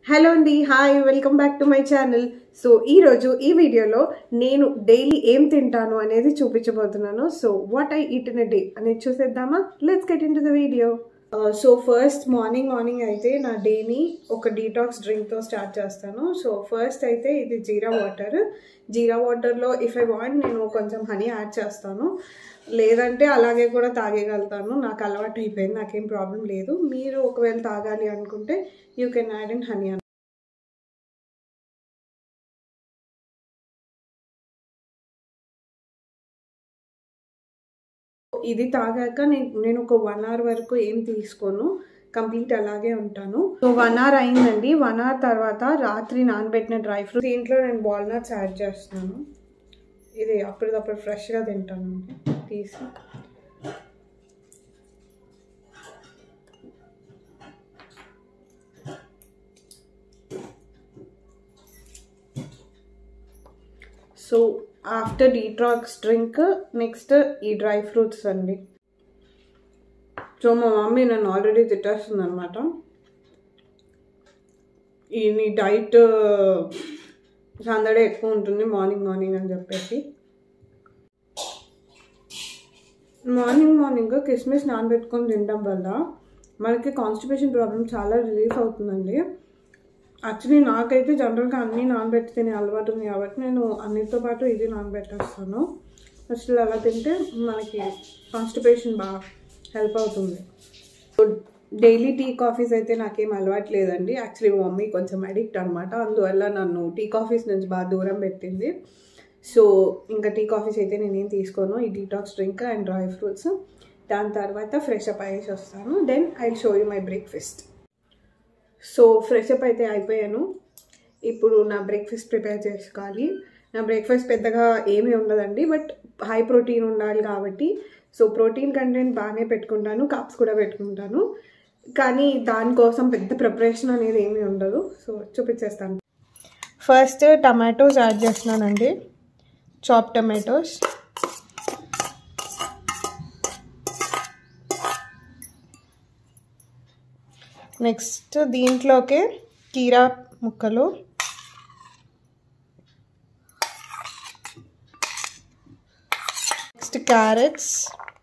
hello అండి hi welcome back to my channel so ఈరోజు ఈ వీడియోలో నేను డైలీ ఏం తింటాను అనేది చూపించబోతున్నాను so what I eat in a day అనేది చూసేద్దామా let's get into the video so first morning morning అయితే నా డేని ఒక డీటాక్స్ డ్రింక్తో స్టార్ట్ చేస్తాను సో ఫస్ట్ అయితే ఇది జీరా వాటర్ జీరా వాటర్లో ఇఫ్ ఐ వాంట్ నేను కొంచెం హనీ యాడ్ చేస్తాను లేదంటే అలాగే కూడా తాగేయగలుగుతాను నాకు అలవాటు అయిపోయింది నాకేం ప్రాబ్లం లేదు మీరు ఒకవేళ తాగాలి అనుకుంటే you can add in honey ఇది తాగాక నేను నేను ఒక వన్ అవర్ వరకు ఏం తీసుకోను కంప్లీట్ అలాగే ఉంటాను సో వన్ అవర్ అయిందండి వన్ అవర్ తర్వాత రాత్రి నానబెట్టిన డ్రై ఫ్రూట్ దీంట్లో నేను వాల్నట్స్ యాడ్ చేస్తున్నాను ఇది అప్పటిదప్పుడు ఫ్రెష్గా తింటాను తీసి so after detox drink next ఈ డ్రై ఫ్రూట్స్ అండి సో మా మమ్మీ నన్ను ఆల్రెడీ తిట్టేస్తుంది అనమాట ఈ నీ డైట్ సందడే ఎక్కువ ఉంటుంది మార్నింగ్ మార్నింగ్ అని చెప్పేసి మార్నింగ్ మార్నింగ్ కిస్మిస్ నానబెట్టుకొని తినడం వల్ల మనకి కాన్స్టిపేషన్ ప్రాబ్లం చాలా రిలీఫ్ అవుతుందండి యాక్చువల్లీ నాకైతే జనరల్గా అన్నీ నానబెట్టి తినే అలవాటు ఉంది కాబట్టి నేను అన్నిటితో పాటు ఇది నానబెట్టేస్తాను అసలు అలా తింటే మనకి కాన్స్టిపేషన్ బాగా హెల్ప్ అవుతుంది డైలీ టీ కాఫీస్ అయితే నాకేం అలవాటు లేదండి యాక్చువల్లీ మా మమ్మీ కొంచెం అడిక్ట్ అనమాట అందువల్ల నన్ను టీ కాఫీస్ నుంచి బాగా దూరం పెట్టింది సో ఇంకా టీ కాఫీస్ అయితే నేనేం తీసుకోను ఈ detox drink and dry fruits దాని తర్వాత ఫ్రెష్ అప్ అయ్యేసి వస్తాను then I show you my breakfast so fresh up అయితే అయిపోయాను ఇప్పుడు నా బ్రేక్ఫాస్ట్ ప్రిపేర్ చేసుకోవాలి నా బ్రేక్ఫాస్ట్ పెద్దగా ఏమీ ఉండదండి బట్ హై ప్రోటీన్ ఉండాలి కాబట్టి సో ప్రోటీన్ కంటెంట్ బాగానే పెట్టుకుంటాను కాప్స్ కూడా పెట్టుకుంటాను కానీ దానికోసం పెద్ద ప్రిపరేషన్ అనేది ఏమీ ఉండదు సో చూపించేస్తాను ఫస్ట్ టమాటోస్ యాడ్ చేస్తున్నానండి చాప్ టమాటోస్ నెక్స్ట్ దీంట్లోకి కీరా ముక్కలు నెక్స్ట్ క్యారెట్స్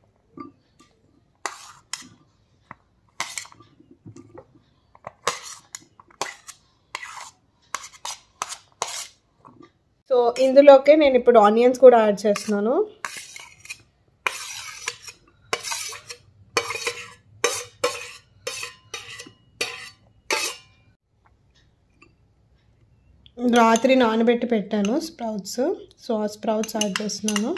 సో ఇందులోకే నేను ఇప్పుడు ఆనియన్స్ కూడా యాడ్ చేస్తున్నాను రాత్రి నానబెట్టి పెట్టాను స్ప్రౌట్స్ సో ఆ స్ప్రౌట్స్ యాడ్ చేస్తున్నాను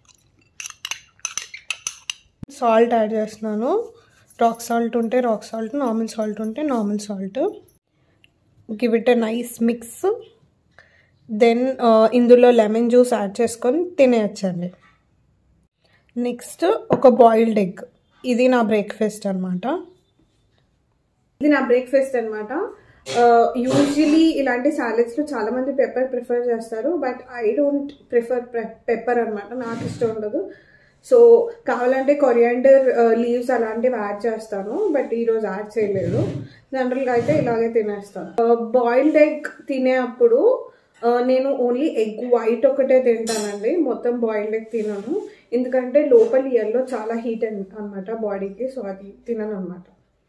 సాల్ట్ యాడ్ చేస్తున్నాను రాక్ సాల్ట్ ఉంటే రాక్ సాల్ట్ నార్మల్ సాల్ట్ ఉంటే normal salt give it a nice mix then ఇందులో లెమన్ జ్యూస్ యాడ్ చేసుకొని తినేయచ్చండి నెక్స్ట్ ఒక బాయిల్డ్ ఎగ్ ఇది నా బ్రేక్ఫాస్ట్ అనమాట ఇది నా బ్రేక్ఫాస్ట్ అనమాట యూజువలీ ఇలాంటి సాలెడ్స్లో చాలా మంది పెప్పర్ ప్రిఫర్ చేస్తారు but I don't prefer pepper అనమాట నాకు ఇష్టం ఉండదు సో కావాలంటే కొరియాండర్ లీవ్స్ అలాంటివి యాడ్ చేస్తాను బట్ ఈరోజు యాడ్ చేయలేదు జనరల్గా అయితే ఇలాగే తినేస్తాను బాయిల్డ్ ఎగ్ తినే అప్పుడు నేను ఓన్లీ ఎగ్ వైట్ ఒకటే తింటానండి మొత్తం బాయిల్డ్ ఎగ్ తినను ఎందుకంటే లోపల ఇయర్లో చాలా హీట్ అనమాట బాడీకి సో అది తినను అనమాట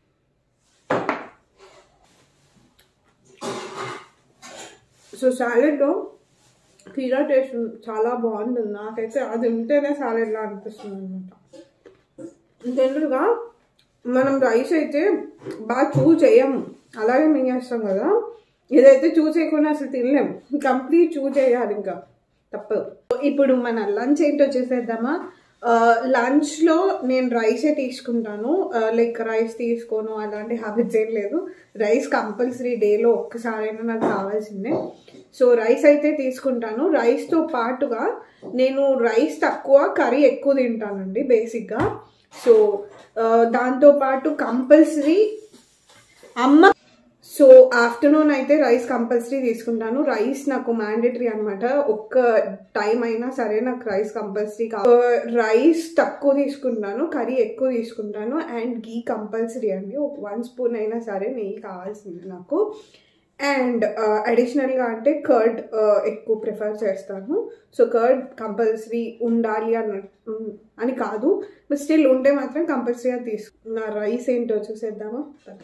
సో సాలెడ్లో కీరా టేస్ట్ చాలా బాగుంటుంది నాకైతే అది ఉంటేనే సాలెడ్లా అనిపిస్తుంది అనమాట జనరల్గా మనం రైస్ అయితే బాగా చూ చేయము అలాగే మింగేస్తాం కదా ఇదైతే చూ చేయకుండా అసలు తినలేము కంప్లీట్ చూ చేయాలి ఇంకా తప్పదు ఇప్పుడు మన లంచ్ ఏంటో చేసేద్దామా లంచ్లో నేను రైసే తీసుకుంటాను లైక్ రైస్ తీసుకోను అలాంటి హ్యాబిట్స్ ఏం లేదు రైస్ కంపల్సరీ డేలో ఒక్కసారైనా నాకు కావాల్సిందే సో రైస్ అయితే తీసుకుంటాను రైస్తో పాటుగా నేను రైస్ తక్కువ కర్రీ ఎక్కువ తింటానండి బేసిక్గా సో దాంతోపాటు కంపల్సరీ అమ్మ సో ఆఫ్టర్నూన్ అయితే రైస్ కంపల్సరీ తీసుకుంటాను రైస్ నాకు మ్యాండేటరీ అనమాట ఒక్క టైం అయినా సరే నాకు రైస్ కంపల్సరీ రైస్ తక్కువ తీసుకుంటాను కర్రీ ఎక్కువ తీసుకుంటాను అండ్ గీ కంపల్సరీ అండి ఒక వన్ స్పూన్ అయినా సరే నెయ్యి కావాల్సింది నాకు అండ్ అడిషనల్గా అంటే కర్డ్ ఎక్కువ ప్రిఫర్ చేస్తాను సో కర్డ్ కంపల్సరీ ఉండాలి అన్న ఉమ్, అని కాదు బట్ స్టిల్ ఉంటే మాత్రం కంపల్సరీగా తీసుకు నా రైస్ ఏంటో చూసేద్దామా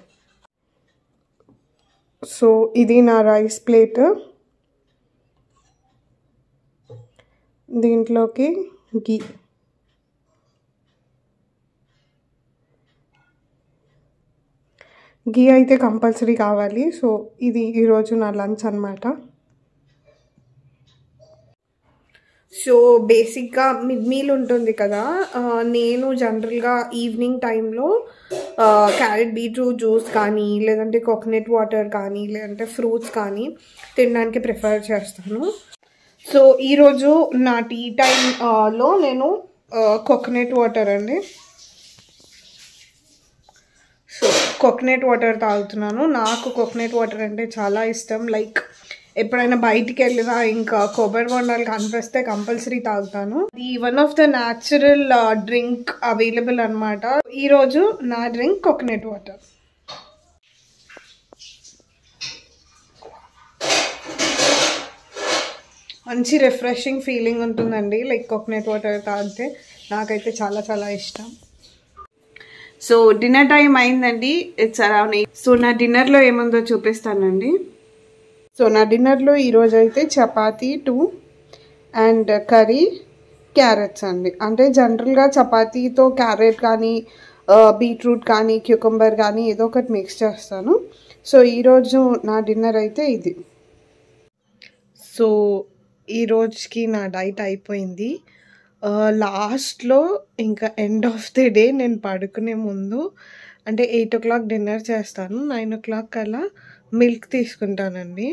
సో ఇది నా రైస్ ప్లేట్ దీంట్లోకి గీ గీ అయితే కంపల్సరీ కావాలి సో ఇది ఈరోజు నా లంచ్ అనమాట సో బేసిక్గా మిడ్ మీల్ ఉంటుంది కదా ఆ, నేను జనరల్గా ఈవినింగ్ టైంలో క్యారెట్ బీట్రూట్ జ్యూస్ కానీ లేదంటే కోకోనట్ వాటర్ కానీ లేదంటే ఫ్రూట్స్ కానీ తినడానికి ప్రిఫర్ చేస్తాను సో ఈరోజు నా టీ టైంలో నేను కోకోనట్ వాటర్ అండి సో కోకోనట్ వాటర్ తాగుతున్నాను నాకు కోకోనట్ వాటర్ అంటే చాలా ఇష్టం లైక్ ఎప్పుడైనా బయటికి వెళ్ళినా ఇంకా కొబ్బరి బొండాలు కనిపిస్తే కంపల్సరీ తాగుతాను ఇది one of the natural drink available అనమాట ఈరోజు నా డ్రింక్ కోకోనట్ వాటర్ మంచి రిఫ్రెషింగ్ ఫీలింగ్ ఉంటుందండి లైక్ కోకోనట్ వాటర్ తాగితే నాకైతే చాలా చాలా ఇష్టం సో డిన్నర్ టైం అయిందండి ఇట్స్ అరౌండ్ ఎయిట్ సో నా డిన్నర్లో ఏముందో చూపిస్తానండి సో నా డిన్నర్లో ఈరోజు అయితే chapati two and curry carrots అండి అంటే జనరల్గా చపాతీతో క్యారెట్ కానీ బీట్రూట్ కానీ క్యూకంబర్ కానీ ఏదో ఒకటి మిక్స్ చేస్తాను సో ఈరోజు నా డిన్నర్ అయితే ఇది సో ఈ రోజుకి నా డైట్ అయిపోయింది లాస్ట్లో ఇంకా ఎండ్ ఆఫ్ ది డే నేను పడుకునే ముందు అంటే ఎయిట్ ఓ క్లాక్ డిన్నర్ చేస్తాను నైన్ ఓ క్లాక్ అలా మిల్క్ తీసుకుంటానండి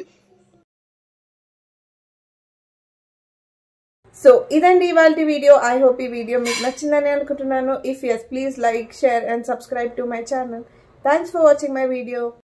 సో ఇదండి ఇవాళ వీడియో ఐ హోప్ ఈ వీడియో మీకు నచ్చిందని అనుకుంటున్నాను if yes please like share and subscribe to my channel thanks for watching my video